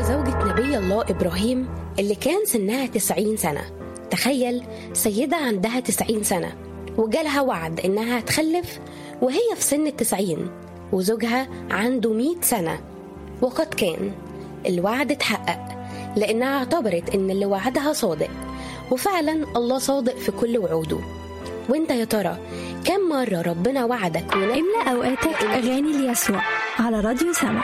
سارة زوجة نبي الله إبراهيم اللي كان سنها 90 سنة تخيل سيدة عندها 90 سنة وجالها وعد إنها هتخلف وهي في سن التسعين وزوجها عنده 100 سنة وقد كان الوعد اتحقق لأنها اعتبرت إن اللي وعدها صادق وفعلا الله صادق في كل وعوده وانت يا ترى كم مرة ربنا وعدك ونجح املأ أوقاتك أغاني ليسوع على راديو سما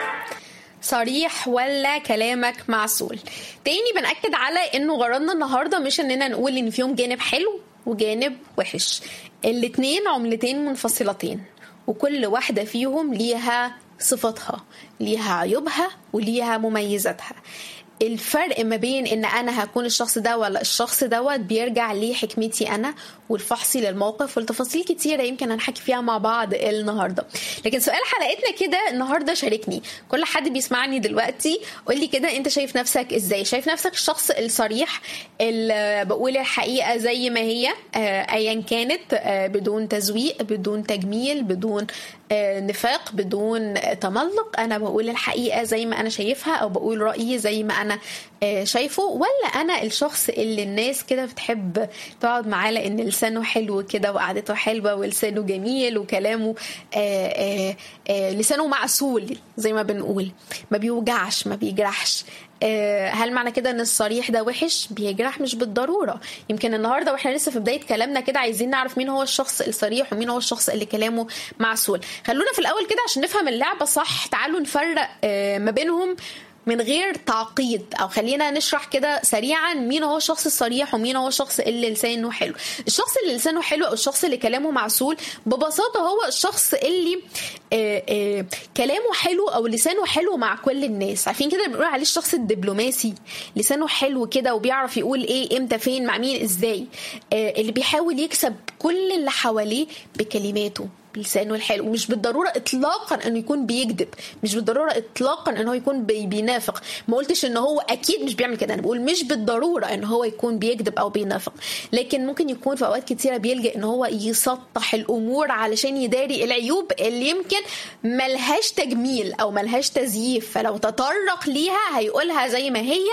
صريح ولا كلامك معسول تاني بنأكد على انه غرضنا النهارده مش اننا نقول ان فيهم جانب حلو وجانب وحش الاتنين عملتين منفصلتين وكل واحدة فيهم ليها صفاتها ليها عيوبها وليها مميزاتها الفرق ما بين ان انا هكون الشخص ده ولا الشخص دوت بيرجع لحكمتي انا والفحصي للموقف والتفاصيل كتيره يمكن هنحكي فيها مع بعض النهارده لكن سؤال حلقتنا كده النهارده شاركني كل حد بيسمعني دلوقتي قول لي كده انت شايف نفسك ازاي شايف نفسك الشخص الصريح اللي بقول الحقيقه زي ما هي آه، ايا كانت آه، بدون تزويق بدون تجميل بدون آه، نفاق بدون تملق انا بقول الحقيقه زي ما انا شايفها او بقول رايي زي ما انا آه، شايفه ولا انا الشخص اللي الناس كده بتحب تقعد معاه لان لسانه حلو كده وقعدته حلوه ولسانه جميل وكلامه آه، آه، آه، لسانه معسول زي ما بنقول ما بيوجعش ما بيجرحش آه، هل معنى كده ان الصريح ده وحش بيجرح مش بالضروره يمكن النهارده واحنا لسه في بدايه كلامنا كده عايزين نعرف مين هو الشخص الصريح ومين هو الشخص اللي كلامه معسول خلونا في الاول كده عشان نفهم اللعبه صح تعالوا نفرق آه، ما بينهم من غير تعقيد او خلينا نشرح كده سريعا مين هو الشخص الصريح ومين هو الشخص اللي لسانه حلو الشخص اللي لسانه حلو او الشخص اللي كلامه معسول ببساطه هو الشخص اللي آه آه كلامه حلو او لسانه حلو مع كل الناس عارفين كده بنقول عليه الشخص الدبلوماسي لسانه حلو كده وبيعرف يقول ايه امتى فين مع مين ازاي آه اللي بيحاول يكسب كل اللي حواليه بكلماته بلسانه الحلو مش بالضروره اطلاقا انه يكون بيكذب مش بالضروره اطلاقا ان هو يكون بي بينافق ما قلتش ان هو اكيد مش بيعمل كده انا بقول مش بالضروره ان هو يكون بيكذب او بينافق لكن ممكن يكون في اوقات كتيره بيلجا ان هو يسطح الامور علشان يداري العيوب اللي يمكن ملهاش تجميل او ملهاش تزييف فلو تطرق ليها هيقولها زي ما هي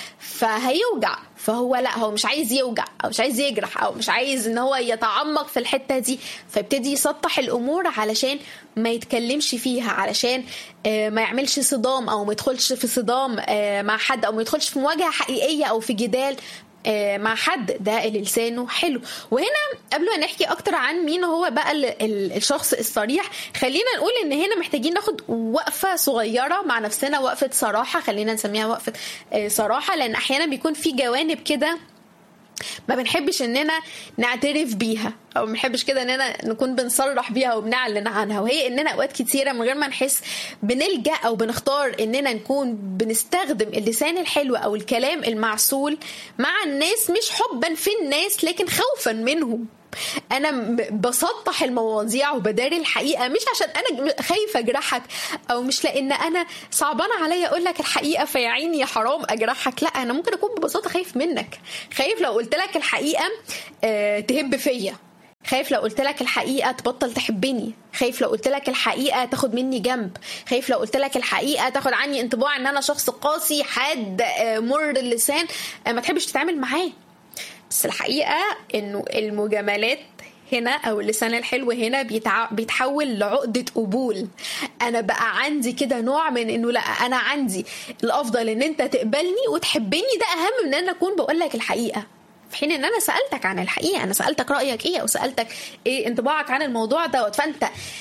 فهيوجع فهو لا هو مش عايز يوجع او مش عايز يجرح او مش عايز ان هو يتعمق في الحته دي فيبتدي يسطح الامور علشان ما يتكلمش فيها علشان آه، ما يعملش صدام او ما يدخلش في صدام آه، مع حد او ما يدخلش في مواجهه حقيقيه او في جدال آه، مع حد ده اللي لسانه حلو وهنا قبل ما نحكي اكتر عن مين هو بقى ال- ال- الشخص الصريح خلينا نقول ان هنا محتاجين ناخد وقفه صغيره مع نفسنا وقفه صراحه خلينا نسميها وقفه آه، صراحه لان احيانا بيكون في جوانب كده ما بنحبش اننا نعترف بيها او ما بنحبش كده اننا نكون بنصرح بيها وبنعلن عنها وهي اننا اوقات كتيره من غير ما نحس بنلجا او بنختار اننا نكون بنستخدم اللسان الحلو او الكلام المعسول مع الناس مش حبا في الناس لكن خوفا منهم انا م- بسطح المواضيع وبداري الحقيقه مش عشان انا خايفه اجرحك او مش لان انا صعبان عليا اقول لك الحقيقه فيا عيني يا حرام اجرحك لا انا ممكن اكون ببساطه خايف منك خايف لو قلت لك الحقيقه آه، تهب فيا خايف لو قلت لك الحقيقه تبطل تحبني خايف لو قلت لك الحقيقه تاخد مني جنب خايف لو قلت لك الحقيقه تاخد عني انطباع ان انا شخص قاسي حاد آه، مر اللسان آه، ما تحبش تتعامل معاه بس الحقيقه انه المجاملات هنا او اللسان الحلو هنا بيتع... بيتحول لعقده قبول انا بقى عندي كده نوع من انه لا انا عندي الافضل ان انت تقبلني وتحبني ده اهم من ان انا اكون بقول لك الحقيقه في حين ان انا سالتك عن الحقيقه انا سالتك رايك ايه او سالتك ايه انطباعك عن الموضوع دوت فانت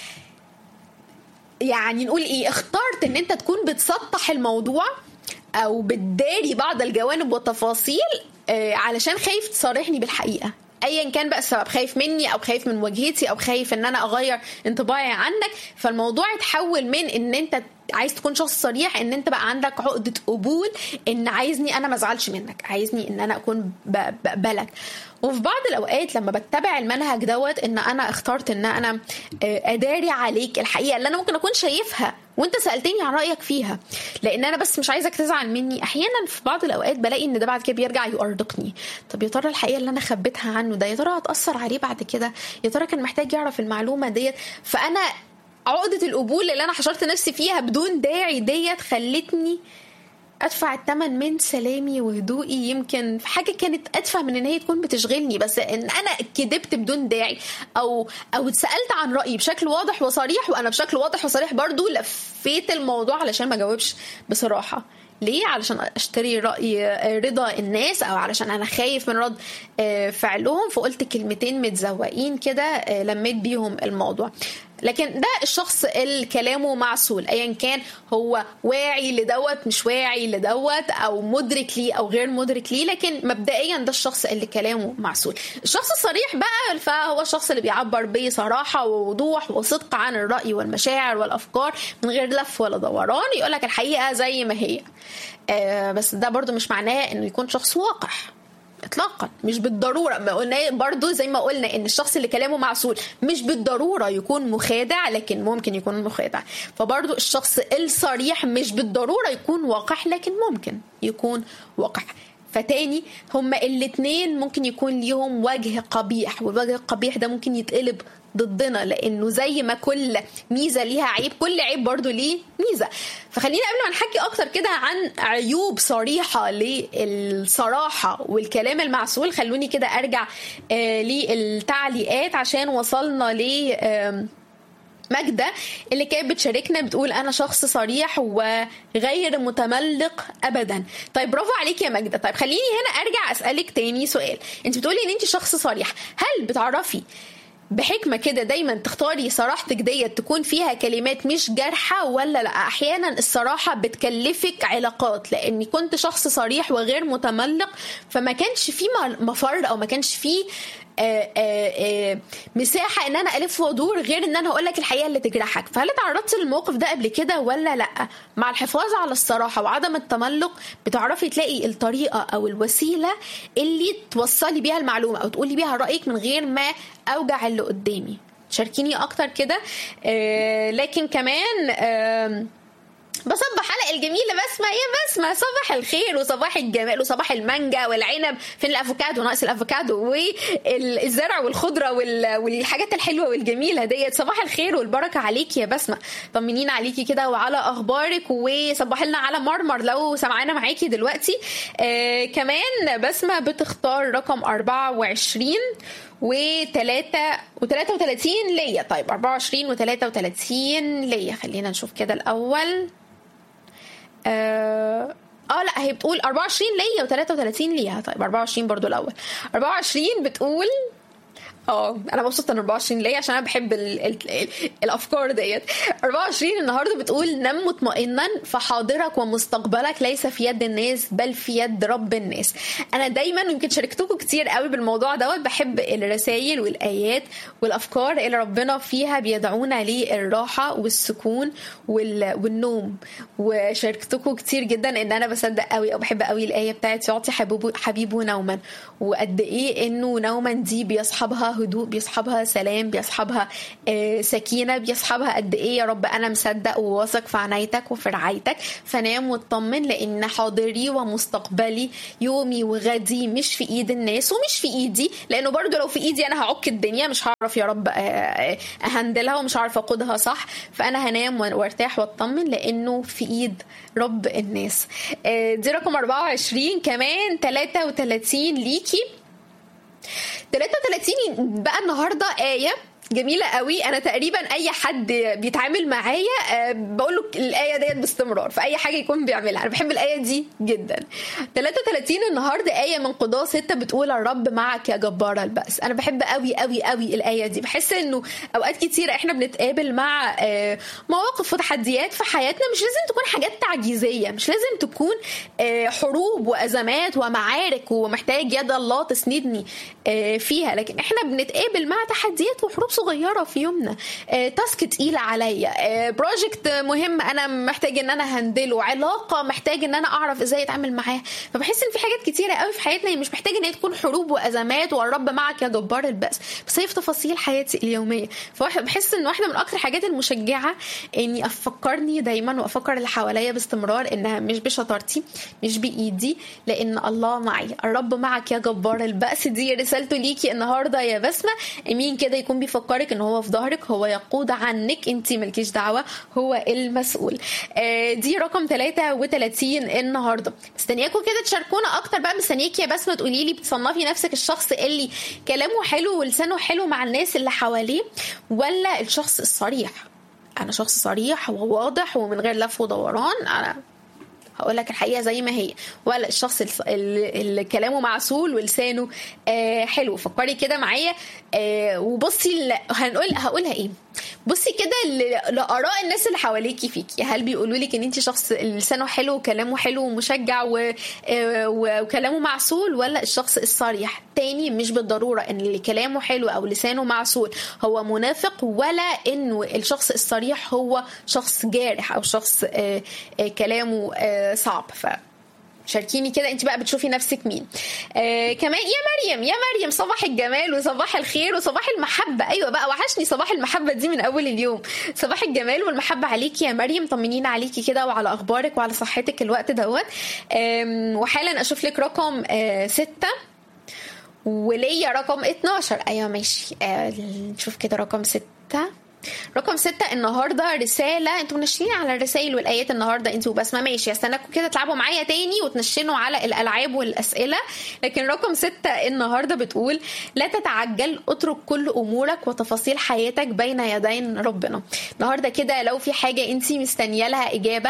يعني نقول ايه اخترت ان انت تكون بتسطح الموضوع او بتداري بعض الجوانب والتفاصيل آه، علشان خايف تصارحني بالحقيقه ايا كان بقى السبب خايف مني او خايف من واجهتي او خايف ان انا اغير انطباعي عنك فالموضوع اتحول من ان انت عايز تكون شخص صريح ان انت بقى عندك عقده قبول ان عايزني انا ما ازعلش منك عايزني ان انا اكون ب- بقبلك وفي بعض الاوقات لما بتبع المنهج دوت ان انا اخترت ان انا آه، اداري عليك الحقيقه اللي انا ممكن اكون شايفها وانت سالتني عن رايك فيها لان انا بس مش عايزك تزعل مني احيانا في بعض الاوقات بلاقي ان ده بعد كده بيرجع يؤرقني طب يا ترى الحقيقه اللي انا خبيتها عنه ده يا ترى هتاثر عليه بعد كده يا ترى كان محتاج يعرف المعلومه ديت فانا عقده القبول اللي انا حشرت نفسي فيها بدون داعي ديت خلتني ادفع الثمن من سلامي وهدوئي يمكن في حاجه كانت ادفع من ان هي تكون بتشغلني بس ان انا كدبت بدون داعي او او اتسالت عن رايي بشكل واضح وصريح وانا بشكل واضح وصريح برضو لفيت الموضوع علشان ما اجاوبش بصراحه ليه علشان اشتري راي رضا الناس او علشان انا خايف من رد فعلهم فقلت كلمتين متزوقين كده لميت بيهم الموضوع لكن ده الشخص اللي كلامه معسول ايا كان هو واعي لدوت مش واعي لدوت او مدرك ليه او غير مدرك ليه لكن مبدئيا ده الشخص اللي كلامه معسول الشخص الصريح بقى فهو الشخص اللي بيعبر بصراحه ووضوح وصدق عن الراي والمشاعر والافكار من غير لف ولا دوران يقول لك الحقيقه زي ما هي آه بس ده برضو مش معناه انه يكون شخص وقح اطلاقا مش بالضروره ما قلنا برضو زي ما قلنا ان الشخص اللي كلامه معسول مش بالضروره يكون مخادع لكن ممكن يكون مخادع فبرضو الشخص الصريح مش بالضروره يكون وقح لكن ممكن يكون وقح فتاني هما الاتنين ممكن يكون ليهم وجه قبيح والوجه القبيح ده ممكن يتقلب ضدنا لانه زي ما كل ميزه ليها عيب كل عيب برضو ليه ميزه فخلينا قبل ما نحكي اكتر كده عن عيوب صريحه للصراحه والكلام المعسول خلوني كده ارجع آه للتعليقات عشان وصلنا ل آه ماجدة اللي كانت بتشاركنا بتقول أنا شخص صريح وغير متملق أبدا طيب برافو عليك يا ماجدة طيب خليني هنا أرجع أسألك تاني سؤال أنت بتقولي أن أنت شخص صريح هل بتعرفي بحكمة كده دايما تختاري صراحتك ديت تكون فيها كلمات مش جارحة ولا لا أحيانا الصراحة بتكلفك علاقات لأني كنت شخص صريح وغير متملق فما كانش في مفر أو ما كانش في آآ آآ مساحه ان انا الف وادور غير ان انا اقول لك الحقيقه اللي تجرحك فهل اتعرضتي للموقف ده قبل كده ولا لا مع الحفاظ على الصراحه وعدم التملق بتعرفي تلاقي الطريقه او الوسيله اللي توصلي بيها المعلومه او تقولي بيها رايك من غير ما اوجع اللي قدامي شاركيني اكتر كده لكن كمان بصبح على الجميله بسمه يا بسمه صباح الخير وصباح الجمال وصباح المانجا والعنب فين الافوكادو ناقص الافوكادو والزرع والخضره والحاجات الحلوه والجميله ديت صباح الخير والبركه عليكي يا بسمه طمنين عليكي كده وعلى اخبارك وصباح لنا على مرمر لو سمعانا معاكي دلوقتي آه كمان بسمه بتختار رقم 24 و3 و33 ليا طيب 24 و33 ليا خلينا نشوف كده الاول اه اه لا هي بتقول 24 ليا و33 ليها طيب 24 برضو الاول 24 بتقول اه انا مبسوطه ان 24 ليه عشان انا بحب ال ال ال الافكار ديت 24 النهارده بتقول نم مطمئنا فحاضرك ومستقبلك ليس في يد الناس بل في يد رب الناس انا دايما يمكن شاركتكم كتير قوي بالموضوع دوت بحب الرسائل والايات والافكار اللي ربنا فيها بيدعونا للراحه والسكون والنوم وشاركتكم كتير جدا ان انا بصدق قوي او بحب قوي الايه بتاعت يعطي حبيبه, حبيبه نوما وقد ايه انه نوما دي بيصحبها هدوء بيصحبها سلام بيصحبها آه سكينه بيصحبها قد ايه يا رب انا مصدق وواثق في عنايتك وفي رعايتك فنام واطمن لان حاضري ومستقبلي يومي وغدي مش في ايد الناس ومش في ايدي لانه برضو لو في ايدي انا هعك الدنيا مش هعرف يا رب اهندلها ومش هعرف اقودها صح فانا هنام وارتاح واطمن لانه في ايد رب الناس آه دي رقم 24 كمان 33 ليكي 33 بقى النهارده آية جميلة قوي أنا تقريبا أي حد بيتعامل معايا بقول له الآية ديت باستمرار في أي حاجة يكون بيعملها أنا بحب الآية دي جدا 33 النهاردة آية من قضاء ستة بتقول الرب معك يا جبار البأس أنا بحب قوي قوي قوي الآية دي بحس إنه أوقات كتير إحنا بنتقابل مع مواقف وتحديات في حياتنا مش لازم تكون حاجات تعجيزية مش لازم تكون حروب وأزمات ومعارك ومحتاج يد الله تسندني فيها لكن إحنا بنتقابل مع تحديات وحروب صغيره في يومنا آه، تاسك تقيله عليا آه، بروجكت مهم انا محتاج ان انا هندله علاقه محتاج ان انا اعرف ازاي اتعامل معاها فبحس ان في حاجات كتيره قوي في حياتنا هي مش محتاجه ان هي تكون حروب وازمات والرب معك يا جبار البأس بس هي في تفاصيل حياتي اليوميه فبحس ان واحده من اكتر الحاجات المشجعه اني افكرني دايما وافكر اللي حواليا باستمرار انها مش بشطارتي مش بايدي لان الله معي الرب معك يا جبار البأس دي رساله رسالته ليكي النهارده يا بسمه امين كده يكون بيفكرك ان هو في ظهرك هو يقود عنك انت مالكيش دعوه هو المسؤول آه دي رقم 33 النهارده مستنياكم كده تشاركونا اكتر بقى مستنياكي يا بسمه تقولي لي بتصنفي نفسك الشخص اللي كلامه حلو ولسانه حلو مع الناس اللي حواليه ولا الشخص الصريح انا شخص صريح وواضح ومن غير لف ودوران انا هقول لك الحقيقه زي ما هي ولا الشخص اللي كلامه معسول ولسانه آه حلو فكري كده معايا آه وبصي هنقول هقولها ايه بصي كده لاراء الناس اللي حواليكي فيكي هل بيقولوا لك ان انت شخص لسانه حلو وكلامه حلو ومشجع وكلامه معسول ولا الشخص الصريح تاني مش بالضروره ان اللي كلامه حلو او لسانه معسول هو منافق ولا انه الشخص الصريح هو شخص جارح او شخص كلامه صعب ف شاركيني كده انت بقى بتشوفي نفسك مين آه كمان يا مريم يا مريم صباح الجمال وصباح الخير وصباح المحبة ايوه بقى وحشني صباح المحبة دي من اول اليوم صباح الجمال والمحبة عليكي يا مريم طمنينا عليكي كده وعلى اخبارك وعلى صحتك الوقت دوت وحالا اشوف لك رقم آه ستة وليا رقم 12 ايوه ماشي آه نشوف كده رقم ستة رقم ستة النهاردة رسالة انتوا منشنين على الرسائل والآيات النهاردة انتوا بسمة ماشي استناكم كده تلعبوا معايا تاني وتنشنوا على الألعاب والأسئلة لكن رقم ستة النهاردة بتقول لا تتعجل اترك كل أمورك وتفاصيل حياتك بين يدين ربنا النهاردة كده لو في حاجة انت مستنية لها إجابة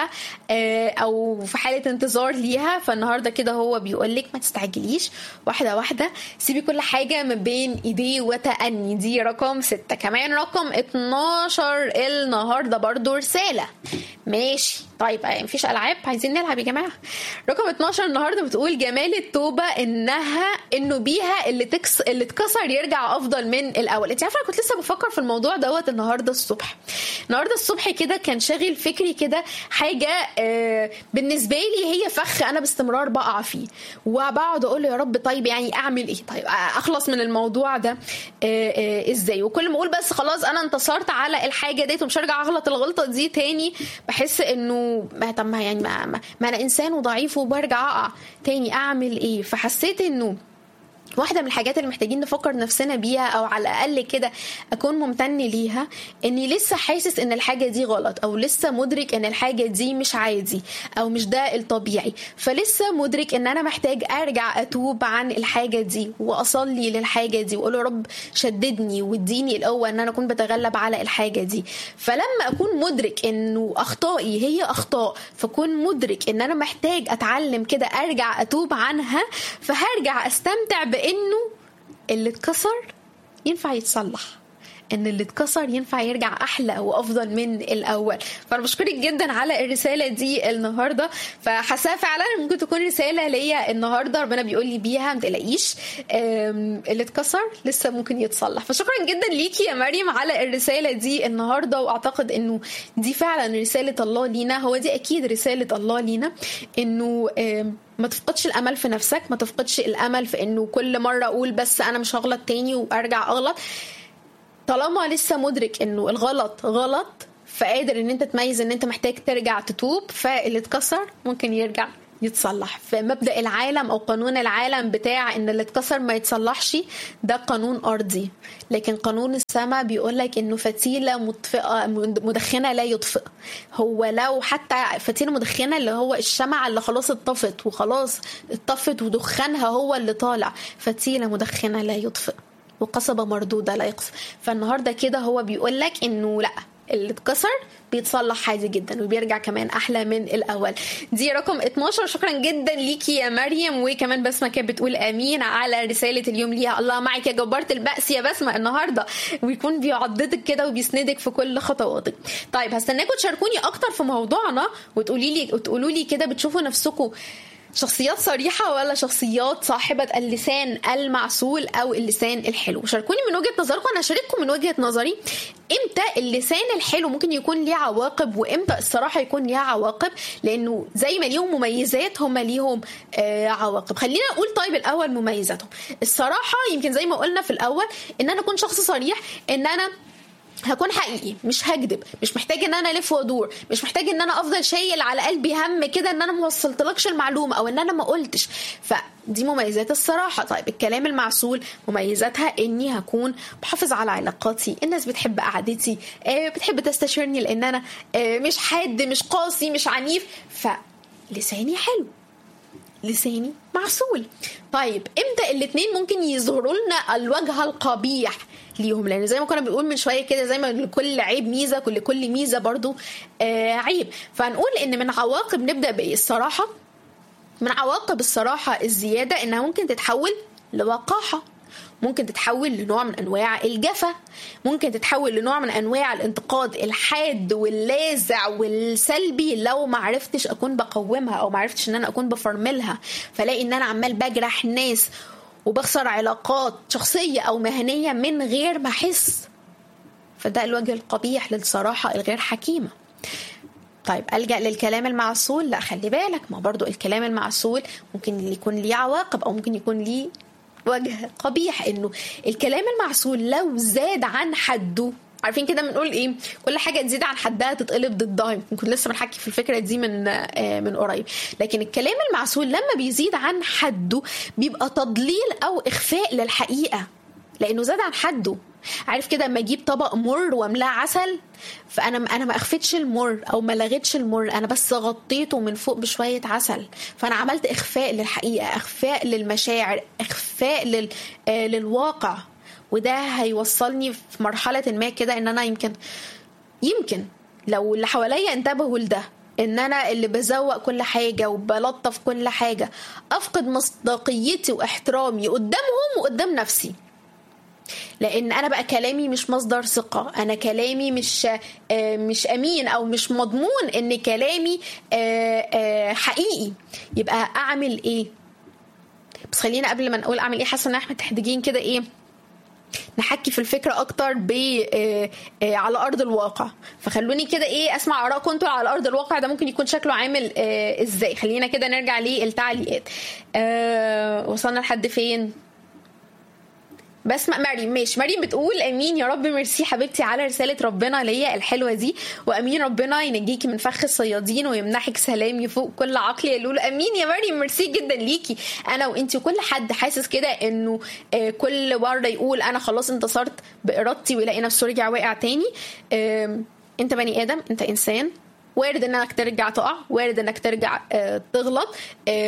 أو في حالة انتظار ليها فالنهاردة كده هو بيقول لك ما تستعجليش واحدة واحدة سيبي كل حاجة من بين إيديه وتأني دي رقم ستة كمان رقم 12 12 النهارده برضو رساله ماشي طيب مفيش العاب عايزين نلعب يا جماعه رقم 12 النهارده بتقول جمال التوبه انها انه بيها اللي تكس اللي اتكسر يرجع افضل من الاول انت عارفه كنت لسه بفكر في الموضوع دوت النهارده الصبح النهارده الصبح كده كان شاغل فكري كده حاجه آه بالنسبه لي هي فخ انا باستمرار بقع فيه وبقعد اقول له يا رب طيب يعني اعمل ايه طيب اخلص من الموضوع ده آه آه ازاي وكل ما اقول بس خلاص انا انتصرت على الحاجه ديت ومش هرجع اغلط الغلطه دي تاني بحس انه ما طب ما يعني ما, ما, ما انا انسان وضعيف وبرجع اقع تاني اعمل ايه فحسيت انه واحده من الحاجات اللي محتاجين نفكر نفسنا بيها او على الاقل كده اكون ممتن ليها اني لسه حاسس ان الحاجه دي غلط او لسه مدرك ان الحاجه دي مش عادي او مش ده الطبيعي فلسه مدرك ان انا محتاج ارجع اتوب عن الحاجه دي واصلي للحاجه دي واقول يا رب شددني واديني القوه ان انا اكون بتغلب على الحاجه دي فلما اكون مدرك انه اخطائي هي اخطاء فكون مدرك ان انا محتاج اتعلم كده ارجع اتوب عنها فهرجع استمتع بانه اللي اتكسر ينفع يتصلح ان اللي اتكسر ينفع يرجع احلى وافضل من الاول فانا بشكرك جدا على الرساله دي النهارده فحاساها فعلا ممكن تكون رساله ليا النهارده ربنا بيقول لي بيها ما تقلقيش اللي اتكسر لسه ممكن يتصلح فشكرا جدا ليكي يا مريم على الرساله دي النهارده واعتقد انه دي فعلا رساله الله لينا هو دي اكيد رساله الله لينا انه ما تفقدش الامل في نفسك ما تفقدش الامل في انه كل مره اقول بس انا مش هغلط تاني وارجع اغلط طالما لسه مدرك انه الغلط غلط فقادر ان انت تميز ان انت محتاج ترجع تتوب فاللي اتكسر ممكن يرجع يتصلح فمبدا العالم او قانون العالم بتاع ان اللي اتكسر ما يتصلحش ده قانون ارضي لكن قانون السماء بيقول لك انه فتيله مطفئه مدخنه لا يطفئ هو لو حتى فتيله مدخنه اللي هو الشمعه اللي خلاص اتطفت وخلاص اتطفت ودخانها هو اللي طالع فتيله مدخنه لا يطفئ وقصبة مردودة لا يقص فالنهاردة كده هو بيقول لك انه لا اللي اتكسر بيتصلح عادي جدا وبيرجع كمان احلى من الاول دي رقم 12 شكرا جدا ليكي يا مريم وكمان بسمه كانت بتقول امين على رساله اليوم ليها الله معك يا جباره البأس يا بسمه النهارده ويكون بيعضدك كده وبيسندك في كل خطواتك طيب هستناكم تشاركوني اكتر في موضوعنا وتقولي لي وتقولوا لي كده بتشوفوا نفسكم شخصيات صريحة ولا شخصيات صاحبة اللسان المعسول أو اللسان الحلو شاركوني من وجهة نظركم أنا هشارككم من وجهة نظري إمتى اللسان الحلو ممكن يكون ليه عواقب وإمتى الصراحة يكون ليها عواقب لأنه زي ما ليهم مميزات هم ليهم آه عواقب خلينا نقول طيب الأول مميزاتهم الصراحة يمكن زي ما قلنا في الأول إن أنا أكون شخص صريح إن أنا هكون حقيقي مش هكذب مش محتاج ان انا الف وادور مش محتاج ان انا افضل شايل على قلبي هم كده ان انا ما وصلتلكش المعلومه او ان انا ما قلتش فدي مميزات الصراحه طيب الكلام المعسول مميزاتها اني هكون بحافظ على علاقاتي الناس بتحب قعدتي آه، بتحب تستشيرني لان انا آه، مش حاد مش قاسي مش عنيف فلساني حلو لساني معسول طيب امتى الاتنين ممكن يظهروا لنا الوجه القبيح ليهم لان زي ما كنا بنقول من شويه كده زي ما لكل عيب ميزه كل كل ميزه برضو آه عيب فهنقول ان من عواقب نبدا بايه الصراحه من عواقب الصراحه الزياده انها ممكن تتحول لوقاحه ممكن تتحول لنوع من انواع الجفا ممكن تتحول لنوع من انواع الانتقاد الحاد واللاذع والسلبي لو ما عرفتش اكون بقومها او ما عرفتش ان انا اكون بفرملها فلاقي ان انا عمال بجرح ناس وبخسر علاقات شخصيه او مهنيه من غير ما احس فده الوجه القبيح للصراحه الغير حكيمه طيب الجا للكلام المعسول لا خلي بالك ما برضو الكلام المعسول ممكن يكون ليه عواقب او ممكن يكون ليه وجه قبيح انه الكلام المعسول لو زاد عن حده عارفين كده بنقول ايه كل حاجه تزيد عن حدها تتقلب ضدها يمكن لسه بنحكي في الفكره دي من آه من قريب لكن الكلام المعسول لما بيزيد عن حده بيبقى تضليل او اخفاء للحقيقه لانه زاد عن حده عارف كده اما اجيب طبق مر واملاه عسل فانا انا ما اخفتش المر او ما لغيتش المر انا بس غطيته من فوق بشويه عسل فانا عملت اخفاء للحقيقه اخفاء للمشاعر اخفاء لل آه للواقع وده هيوصلني في مرحله ما كده ان انا يمكن يمكن لو اللي حواليا انتبهوا لده ان انا اللي بزوق كل حاجه وبلطف كل حاجه افقد مصداقيتي واحترامي قدامهم وقدام نفسي لان انا بقى كلامي مش مصدر ثقه انا كلامي مش مش امين او مش مضمون ان كلامي حقيقي يبقى اعمل ايه بس خلينا قبل ما نقول اعمل ايه حاسه ان احنا محتاجين كده ايه نحكي في الفكره اكتر ب على ارض الواقع فخلوني كده ايه اسمع ارائكم انتوا على ارض الواقع ده ممكن يكون شكله عامل ازاي خلينا كده نرجع للتعليقات وصلنا لحد فين بسمع مريم ماشي مريم بتقول امين يا رب ميرسي حبيبتي على رساله ربنا ليا الحلوه دي وامين ربنا ينجيكي من فخ الصيادين ويمنحك سلام يفوق كل عقل يا لولو امين يا مريم ميرسي جدا ليكي انا وانتي وكل حد حاسس كده انه كل مره يقول انا خلاص انتصرت بارادتي ويلاقي نفسه رجع واقع تاني انت بني ادم انت انسان وارد انك ترجع تقع وارد انك ترجع آه تغلط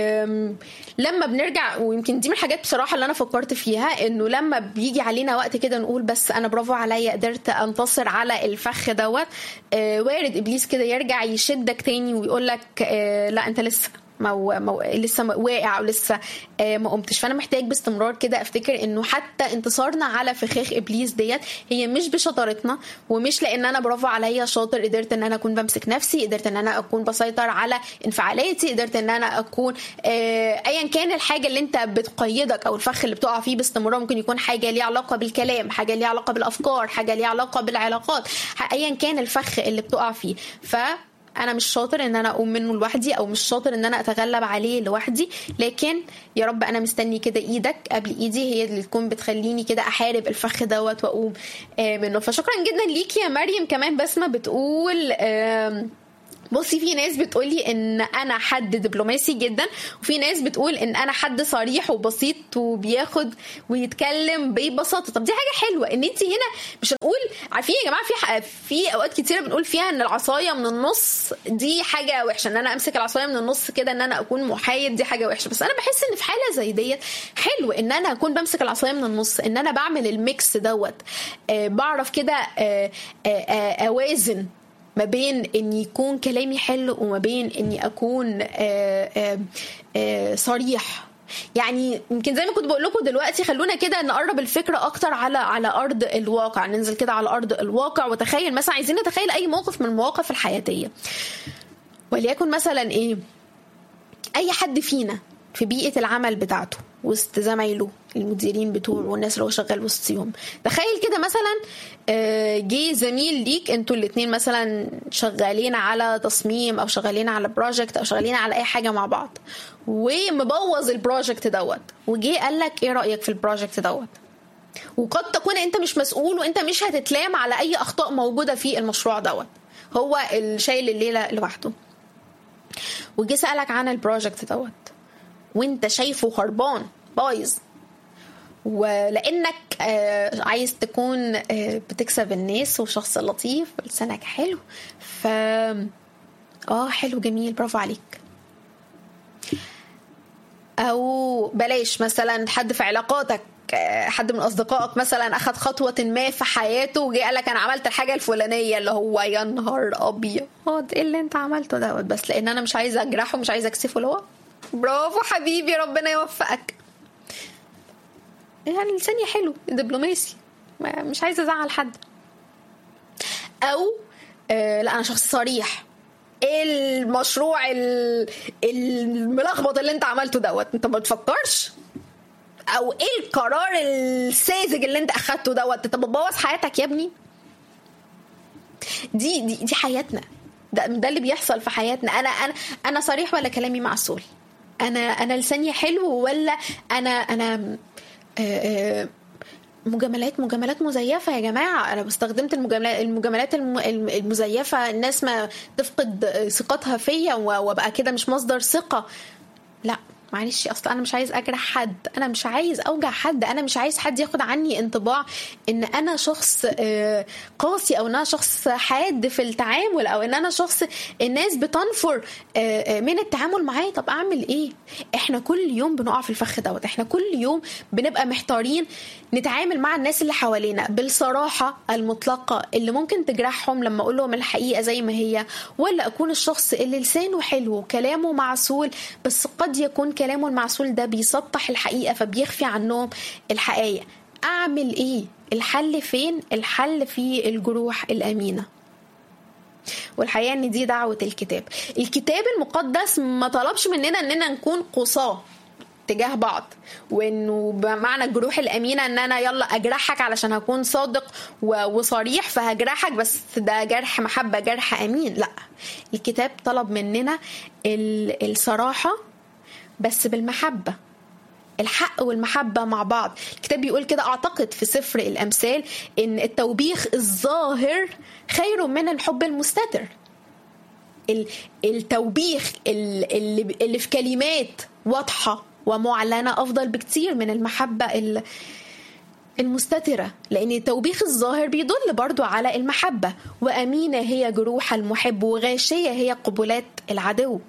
لما بنرجع ويمكن دي من الحاجات بصراحه اللي انا فكرت فيها انه لما بيجي علينا وقت كده نقول بس انا برافو عليا قدرت انتصر على الفخ دوت آه وارد ابليس كده يرجع يشدك تاني ويقول لك آه لا انت لسه مو... مو... لسه واقع او لسه آه ما قمتش فانا محتاج باستمرار كده افتكر انه حتى انتصارنا على فخاخ ابليس ديت هي مش بشطارتنا ومش لان انا برافو عليا شاطر قدرت ان انا اكون بمسك نفسي قدرت ان انا اكون بسيطر على انفعالاتي قدرت ان انا اكون آه ايا كان الحاجه اللي انت بتقيدك او الفخ اللي بتقع فيه باستمرار ممكن يكون حاجه ليها علاقه بالكلام حاجه ليها علاقه بالافكار حاجه ليها علاقه بالعلاقات ايا كان الفخ اللي بتقع فيه ف انا مش شاطر ان انا اقوم منه لوحدي او مش شاطر ان انا اتغلب عليه لوحدي لكن يا رب انا مستني كده ايدك قبل ايدي هي اللي تكون بتخليني كده احارب الفخ دوت واقوم منه فشكرا جدا ليكي يا مريم كمان بسمه بتقول بصي في ناس بتقولي ان انا حد دبلوماسي جدا وفي ناس بتقول ان انا حد صريح وبسيط وبياخد ويتكلم ببساطه طب دي حاجه حلوه ان انت هنا مش هنقول عارفين يا جماعه في في اوقات كتيره بنقول فيها ان العصايه من النص دي حاجه وحشه ان انا امسك العصايه من النص كده ان انا اكون محايد دي حاجه وحشه بس انا بحس ان في حاله زي ديت حلو ان انا اكون بمسك العصايه من النص ان انا بعمل الميكس دوت آه بعرف كده آه آه اوازن ما بين ان يكون كلامي حلو وما بين اني اكون آآ آآ صريح يعني يمكن زي ما كنت بقول لكم دلوقتي خلونا كده نقرب الفكره اكتر على على ارض الواقع ننزل كده على ارض الواقع وتخيل مثلا عايزين نتخيل اي موقف من المواقف الحياتيه وليكن مثلا ايه اي حد فينا في بيئه العمل بتاعته وسط زمايله المديرين بتوعه والناس اللي هو شغال وسطيهم تخيل كده مثلا جه زميل ليك انتوا الاثنين مثلا شغالين على تصميم او شغالين على بروجكت او شغالين على اي حاجه مع بعض ومبوظ البروجكت دوت وجه قال لك ايه رايك في البروجكت دوت وقد تكون انت مش مسؤول وانت مش هتتلام على اي اخطاء موجوده في المشروع دوت هو اللي شايل الليله لوحده وجي سالك عن البروجكت دوت وانت شايفه خربان بايظ ولانك آه، عايز تكون آه، بتكسب الناس وشخص لطيف لسانك حلو ف اه حلو جميل برافو عليك او بلاش مثلا حد في علاقاتك آه، حد من اصدقائك مثلا اخذ خطوه ما في حياته وجي قال لك انا عملت الحاجه الفلانيه اللي هو يا نهار ابيض ايه اللي انت عملته دوت بس لان انا مش عايزه اجرحه مش عايزه اكسفه اللي هو برافو حبيبي ربنا يوفقك يعني لساني حلو دبلوماسي ما- مش عايزه ازعل حد او آه لا انا شخص صريح ايه المشروع ال- الملخبط اللي انت عملته دوت انت ما بتفكرش او ايه القرار الساذج اللي انت اخدته دوت انت بتبوظ حياتك يا ابني دي دي دي حياتنا ده ده اللي بيحصل في حياتنا انا انا انا صريح ولا كلامي معسول انا انا لساني حلو ولا انا انا آه، آه، مجاملات مجاملات مزيفة يا جماعة أنا استخدمت المجاملات المجاملات الم- الم- المزيفة الناس ما تفقد ثقتها فيا و- وابقى كده مش مصدر ثقة لا معلش اصلا انا مش عايز اجرح حد انا مش عايز اوجع حد انا مش عايز حد ياخد عني انطباع ان انا شخص آه، قاسي او ان انا شخص حاد في التعامل او ان انا شخص الناس بتنفر آه، آه، من التعامل معايا طب اعمل ايه احنا كل يوم بنقع في الفخ دوت احنا كل يوم بنبقى محتارين نتعامل مع الناس اللي حوالينا بالصراحه المطلقه اللي ممكن تجرحهم لما اقول لهم الحقيقه زي ما هي ولا اكون الشخص اللي لسانه حلو وكلامه معسول بس قد يكون كلامه المعسول ده بيسطح الحقيقه فبيخفي عنهم الحقائق اعمل ايه الحل فين الحل في الجروح الامينه والحقيقه ان دي دعوه الكتاب الكتاب المقدس ما طلبش مننا اننا نكون قصاه تجاه بعض وانه بمعنى الجروح الامينه ان انا يلا اجرحك علشان هكون صادق و- وصريح فهجرحك بس ده جرح محبه جرح امين لا الكتاب طلب مننا ال- الصراحه بس بالمحبه الحق والمحبة مع بعض الكتاب بيقول كده أعتقد في سفر الأمثال إن التوبيخ الظاهر خير من الحب المستتر ال- التوبيخ ال- اللي اللي في كلمات واضحة ومعلنة أفضل بكتير من المحبة ال- المستترة لأن التوبيخ الظاهر بيدل برضو على المحبة وأمينة هي جروح المحب وغاشية هي قبلات العدو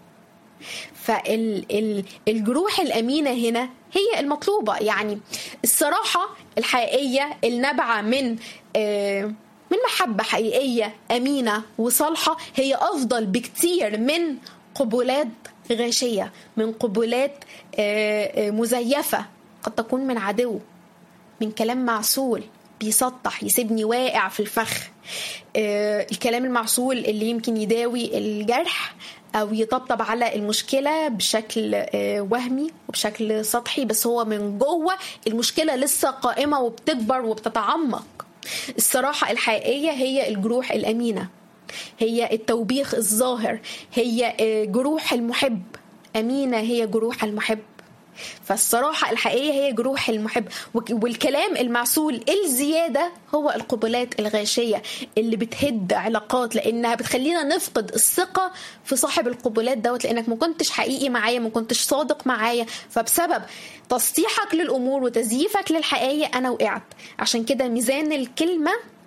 فالجروح الأمينة هنا هي المطلوبة يعني الصراحة الحقيقية النابعة من آه، من محبة حقيقية أمينة وصالحة هي أفضل بكتير من قبلات غاشية من قبلات آه، آه، مزيفة قد تكون من عدو من كلام معسول بيسطح يسيبني واقع في الفخ آه، الكلام المعسول اللي يمكن يداوي الجرح او يطبطب على المشكله بشكل آه، وهمي وبشكل سطحي بس هو من جوه المشكله لسه قائمه وبتكبر وبتتعمق الصراحه الحقيقيه هي الجروح الامينه هي التوبيخ الظاهر هي آه، جروح المحب امينه هي جروح المحب فالصراحة الحقيقية هي جروح المحب وك- والكلام المعسول الزيادة هو القبلات الغاشية اللي بتهد علاقات لأنها بتخلينا نفقد الثقة في صاحب القبلات دوت لأنك ما كنتش حقيقي معايا ما كنتش صادق معايا فبسبب تسطيحك للأمور وتزييفك للحقيقة أنا وقعت عشان كده ميزان الكلمة